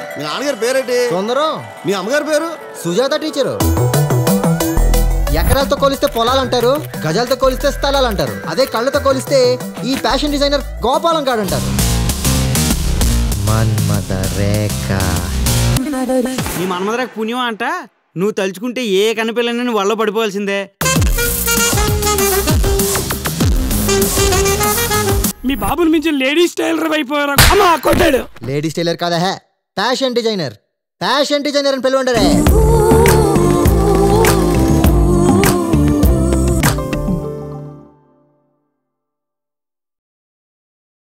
మీ నాన్నగారి పేరేంటి సుందరం మీ అమ్మగారి పేరు సుజాత టీచరు ఎకరాలతో కోలిస్తే పొలాలు అంటారు గజాలతో కోలిస్తే స్థలాలు అంటారు అదే కళ్ళతో కోలిస్తే ఈ ఫ్యాషన్ డిజైనర్ గోపాలం గాడు అంటారు మన్మద రేఖ నీ మన్మధరకు పుణ్యం అంట నువ్వు తలుచుకుంటే ఏ కనిపిల్లని వల్ల పడిపోవాల్సిందే మీ బాబుని మించి లేడీస్ టైలర్ అయిపోయారు అమ్మా కొట్టాడు లేడీస్ టైలర్ కాదా hey fashion designer fashion designer అని పిలవండరే